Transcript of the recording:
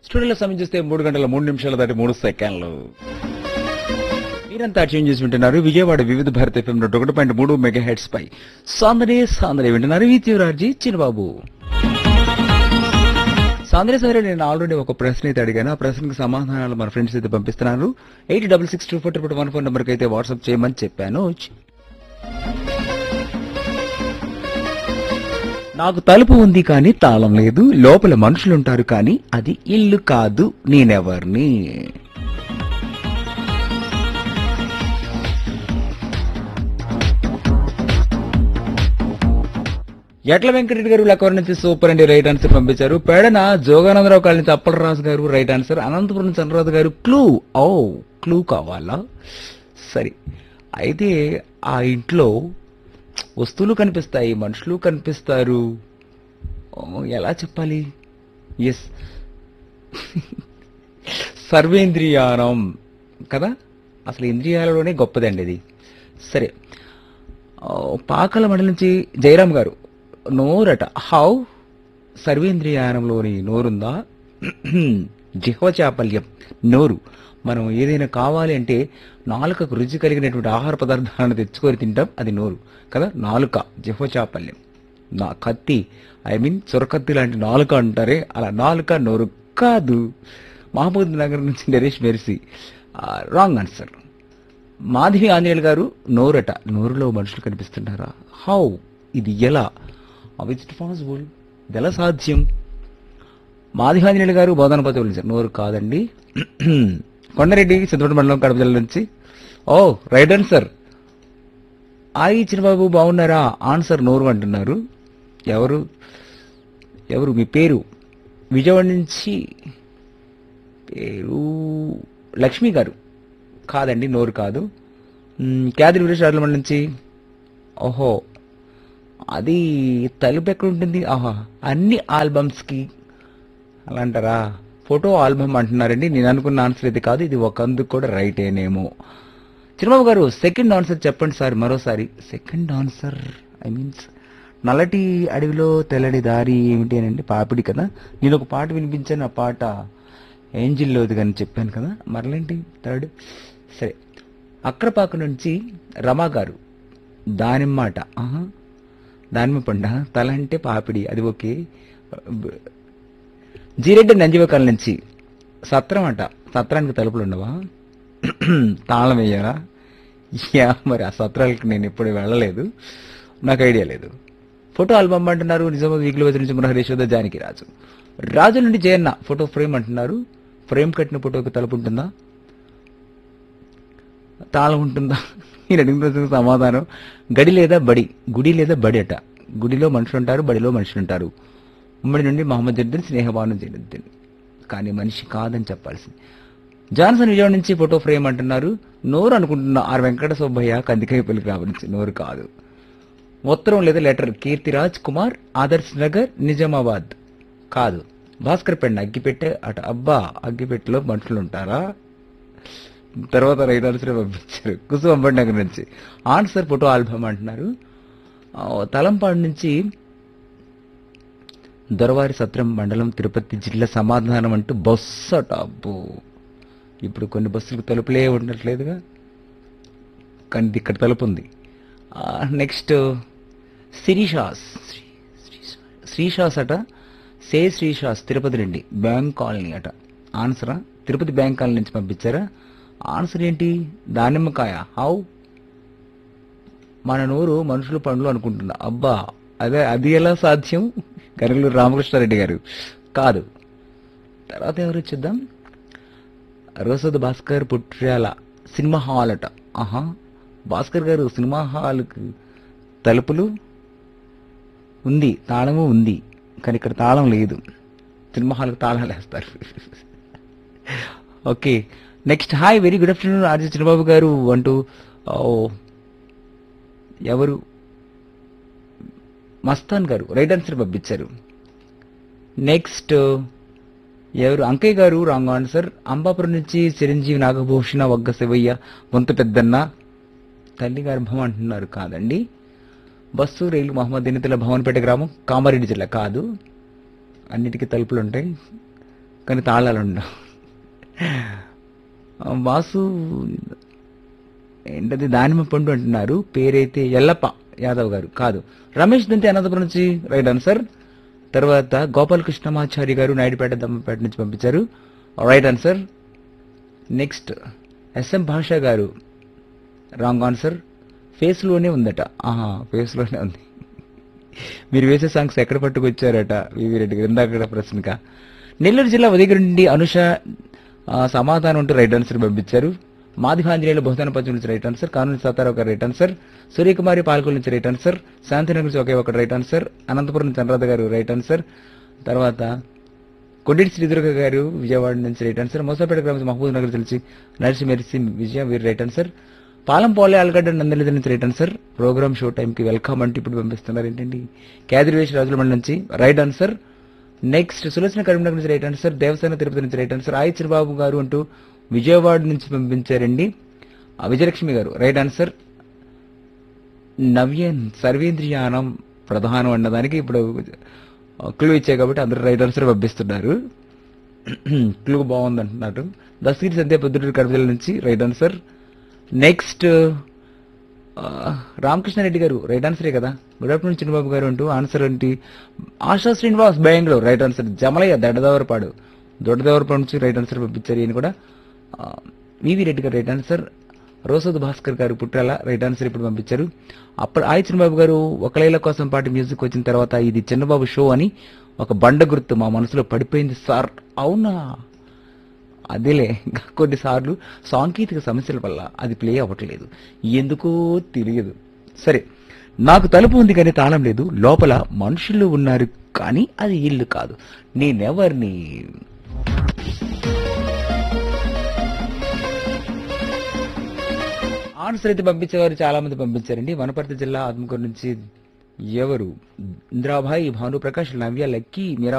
స్టూడియోలో సమయం చూస్తే మూడు గంటల మూడు నిమిషాల దాటి మూడు సెకండ్లు మీరంతా ట్యూన్ చేసి వింటున్నారు విజయవాడ వివిధ భారత ఎఫ్ఎం నూట ఒకటి పాయింట్ మూడు మెగా హెడ్స్ పై సాందనే సాందనే వింటున్నారు విత్యురార్జీ చిన్నబాబు సాంద్రే సరే నేను ఆల్రెడీ ఒక ప్రశ్న అయితే అడిగాను ఆ ప్రశ్నకు సమాధానాలు మన ఫ్రెండ్స్ అయితే పంపిస్తున్నారు eight double six two four triple one phone నెంబర్కి అయితే వాట్సాప్ చేయమని చెప్పాను నాకు తలుపు ఉంది కానీ తాళం లేదు లోపల మనుషులుంటారు కానీ అది ఇల్లు కాదు నేనెవర్ని ఎట్ల వెంకటరెడ్డి గారు లక్కవరం నుంచి సూపర్ అండి రైట్ ఆన్సర్ పంపించారు పేడన జోగానందరావు కాళ్ళ నుంచి అప్పలరాజు గారు రైట్ ఆన్సర్ అనంతపురం నుంచి చంద్రరాజు గారు క్లూ ఓ క్లూ కావాలా సరే అయితే ఆ ఇంట్లో వస్తువులు కనిపిస్తాయి మనుషులు కనిపిస్తారు ఓ, ఎలా చెప్పాలి ఎస్ సర్వేంద్రియానం కదా అసలు ఇంద్రియాలలోనే గొప్పదండి ఇది సరే ఆ, పాకల మండలి నుంచి జయరామ్ గారు నోరట హౌ సర్వేంద్రియానంలోని నోరుందా జిహ్వ చాపల్యం నోరు మనం ఏదైనా కావాలి అంటే నాలుకకు రుచి కలిగినటువంటి ఆహార పదార్థాలను తెచ్చుకొని తింటాం అది నోరు కదా నాలుక జిహ్వ చాపల్యం నా కత్తి ఐ మీన్ చొరకత్తి లాంటి నాలుక అంటారే అలా నాలుక నోరు కాదు మహబూబ్ నగర్ నుంచి Naresh Mercy wrong answer Madhavi Anjaneyulu గారు నోరట నోరులో మనుషులు కనిపిస్తున్నారా హౌ ఇది ఎలా హౌ ఇట్ పాసిబుల్ ఇది ఎలా సాధ్యం మాధవి ఆంజనేయులు గారు బోధన పదవులు నోరు కాదండి కొండరెడ్డి సిద్ధపడి మండలం కడప జిల్లా నుంచి ఓ రైట్ ఆన్సర్ ఆయి చిన్నబాబు బాగున్నారా ఆన్సర్ నోరు అంటున్నారు ఎవరు ఎవరు మీ పేరు విజయవాడ నుంచి పేరు లక్ష్మి గారు కాదండి నోరు కాదు మ్, క్యాదిరి వీరేశ్వరాల మండలి నుంచి ఓహో అది తలుపు ఎక్కడ ఉంటుంది ఆహా అన్ని ఆల్బమ్స్కి అలా అంటారా ఫోటో ఆల్బమ్ అంటున్నారండి నేను అనుకున్న ఆన్సర్ ఇది కాదు ఇది ఒక అందుకు కూడా రైటేనేమో చిరుబాబు గారు సెకండ్ ఆన్సర్ చెప్పండి సార్ మరోసారి సెకండ్ ఆన్సర్ ఐ మీన్స్ నల్లటి అడవిలో తెల్లటి దారి ఏమిటి అని అంటే పాపిడి కదా నేను ఒక పాట వినిపించాను ఆ పాట ఏంజిల్లోది కానీ చెప్పాను కదా మరలేంటి థర్డ్ సరే అక్రపాక నుంచి రమా గారు దానిమ్మాట ఆహా దానిమ్మ పండ తల అంటే పాపిడి అది ఓకే జీరెడ్డి నంజివకాల నుంచి సత్రం అంట సత్రానికి తలుపులు ఉండవా తాళం వేయాలా యా మరి ఆ సత్రాలకు నేను ఎప్పుడు వెళ్ళలేదు నాకు ఐడియా లేదు ఫోటో ఆల్బమ్ అంటున్నారు నిజామాబాద్ వీక్లీ వచ్చి నుంచి హరీశ్వర జానకి రాజు రాజు నుండి జయన్న ఫోటో ఫ్రేమ్ అంటున్నారు ఫ్రేమ్ కట్టిన ఫోటోకి తలుపు ఉంటుందా తాళం ఉంటుందా నేను అడిగిన ప్రశ్నకు సమాధానం గడి లేదా బడి గుడి లేదా బడి అట గుడిలో మనుషులు ఉంటారు బడిలో మనుషులు ఉంటారు ఉమ్మడి నుండి మహమ్మద్ జద్దీన్ స్నేహబాను జైనుద్దీన్ కానీ మనిషి కాదని చెప్పాల్సింది జాన్సన్ విజయవాడ నుంచి ఫోటో ఫ్రేమ్ అంటున్నారు నోరు అనుకుంటున్న ఆర్ వెంకట సుబ్బయ్య కందికాయపల్లి గ్రామం నుంచి నోరు కాదు ఉత్తరం లేదా లెటర్ కీర్తిరాజ్ కుమార్ ఆదర్శ్ నగర్ నిజామాబాద్ కాదు భాస్కర్ పెండ అగ్గిపెట్టె అట అబ్బా అగ్గిపెట్టెలో మనుషులు ఉంటారా తర్వాత రైతు ఆన్సర్ పంపించారు కుసుమ నగర్ నుంచి ఆన్సర్ ఫోటో ఆల్బమ్ అంటున్నారు ఆ, తలంపాడు నుంచి దొరవారి సత్రం మండలం తిరుపతి జిల్లా సమాధానం అంటూ బస్సు అట అబ్బో ఇప్పుడు కొన్ని బస్సులకు తలుపులే ఉండట్లేదుగా కానీ ఇది ఇక్కడ తలుపు ఉంది నెక్స్ట్ శ్రీషాస్ శ్రీషాస్ అట సే శ్రీషాస్ తిరుపతి నుండి బ్యాంక్ కాలనీ అట ఆన్సరా తిరుపతి బ్యాంక్ కాలనీ నుంచి పంపించారా ఆన్సర్ ఏంటి దానిమ్మకాయ హౌ మన నోరు మనుషులు పండ్లు అనుకుంటున్నా అబ్బా అదే అది ఎలా సాధ్యం గరుగులూరు రామకృష్ణారెడ్డి గారు కాదు తర్వాత ఎవరు చూద్దాం రోసద్ భాస్కర్ పుట్ర్యాల సినిమా హాల్ అట ఆహా భాస్కర్ గారు సినిమా హాల్కి తలుపులు ఉంది తాళము ఉంది కానీ ఇక్కడ తాళం లేదు సినిమా హాల్కి తాళాలు వేస్తారు okay next hi very good afternoon RJ Chinnababu గారు అంటూ ఓ, ఎవరు మస్తాన్ గారు రైట్ ఆన్సర్ పంపించారు నెక్స్ట్ ఎవరు అంకయ్య గారు రాంగ్ ఆన్సర్ అంబాపురం నుంచి చిరంజీవి నాగభూషణ వగ్గ శివయ్య వంత పెద్దన్న తల్లి గర్భం అంటున్నారు కాదండి బస్సు రైలు మహమ్మద్ దినితుల భవన్పేట గ్రామం కామారెడ్డి జిల్లా కాదు అన్నిటికీ తలుపులు ఉంటాయి కానీ తాళాలు ఉండవు ఆ, వాసు ఏంటది దానిమ్మ పండు అంటున్నారు పేరైతే ఎల్లప్ప యాదవ్ గారు కాదు రమేష్ దంతి అనంతపురం నుంచి రైట్ ఆన్సర్ తర్వాత గోపాలకృష్ణమాచారి గారు నాయుడుపేట దమ్మపేట నుంచి పంపించారు రైట్ ఆన్సర్ నెక్స్ట్ ఎస్ఎం భాష గారు రాంగ్ ఆన్సర్ ఫేస్లోనే ఉందట ఆహా ఫేస్లోనే ఉంది మీరు వేసే సాంగ్స్ ఎక్కడ పట్టుకొచ్చారట వివి రెడ్డి గారు ఇందాక ప్రశ్నక నెల్లూరు జిల్లా ఉదయగిరి నుండి అనుష ఆ, సమాధానం ఉంటూ రైట్ ఆన్సర్ పంపించారు మాదిహాంజనేయులు బహుదాన పద్యం నుంచి రైట్ ఆన్సర్ కానూరు సతారావు గారు రైట్ ఆన్సర్ సూర్యకుమారి పాల్కొల నుంచి రైట్ ఆన్సర్ శాంతినగర్ నుంచి ఒకే ఒక రైట్ ఆన్సర్ అనంతపురం నుంచి అనురాధ గారు రైట్ ఆన్సర్ తర్వాత కొండేటి శ్రీదుర్గ గారు విజయవాడ నుంచి రైట్ ఆన్సర్ మోసాపేట గ్రామం మహబూబ్ నగర్ తెలిసి నర్సి మెరిసి విజయ వీరు రైట్ ఆన్సర్ పాలం పోలే ఆల్గడ్డ నందలిద నుంచి రైట్ ఆన్సర్ ప్రోగ్రామ్ షో టైంకి వెల్కమ్ అంటే ఇప్పుడు పంపిస్తున్నారు ఏంటండి క్యాదిరివేష్ రాజుల మండలి నుంచి right answer next Sulochana Karimnagar నుంచి రైట్ ఆన్సర్ దేవసేన తిరుపతి నుంచి రైట్ ఆన్సర్ ఆయి చిరబాబు గారు అంటూ విజయవాడ నుంచి పంపించారండి ఆ, విజయలక్ష్మి గారు రైట్ ఆన్సర్ నవ్యన్ సర్వేంద్రియానం ప్రధానం అన్నదానికి ఇప్పుడు క్లూ ఇచ్చాయి కాబట్టి అందరూ రైట్ ఆన్సర్ పంపిస్తున్నారు క్లూ బాగుంది అంటున్నారు దస్తగిరి సంధ్య పొద్దుటూరు కడప జిల్లా నుంచి రైట్ ఆన్సర్ నెక్స్ట్ రామకృష్ణారెడ్డి గారు రైట్ ఆన్సరే కదా గుడ్ ఆఫ్టర్నూన్ చిన్నబాబు గారు అంటూ ఆన్సర్ ఏంటి ఆశా శ్రీనివాస్ బెంగళూరు రైట్ ఆన్సర్ జమలయ్య దొడ్డదేవరపాడు దొడ్డదేవరపాడు నుంచి రైట్ ఆన్సర్ పంపించారు ఈయన కూడా ఆ, వివి రెడ్డి గారు రైట్ ఆన్సర్ రోసద్ భాస్కర్ గారు పుట్టాల రైట్ ఆన్సర్ ఇప్పుడు పంపించారు అప్పుడు ఆయి చిన్నబాబు గారు ఒకలేల కోసం పాటు మ్యూజిక్ వచ్చిన తర్వాత ఇది చిన్నబాబు షో అని ఒక బండ గుర్తు మా మనసులో పడిపోయింది సార్ అవునా అదేలే ఇంకా కొన్నిసార్లు సాంకేతిక సమస్యల వల్ల అది ప్లే అవ్వట్లేదు ఎందుకో తెలియదు సరే నాకు తలుపు ఉంది కానీ తాళం లేదు లోపల మనుషులు ఉన్నారు కానీ అది ఇల్లు కాదు నేనెవరిని ఆన్సర్ అయితే పంపించేవారు చాలా మంది పంపించారండి వనపర్తి జిల్లా ఆత్మకూరు నుంచి ఎవరు ఇంద్రాభాయ్ భానుప్రకాష్ నవ్య లక్కీ మీరా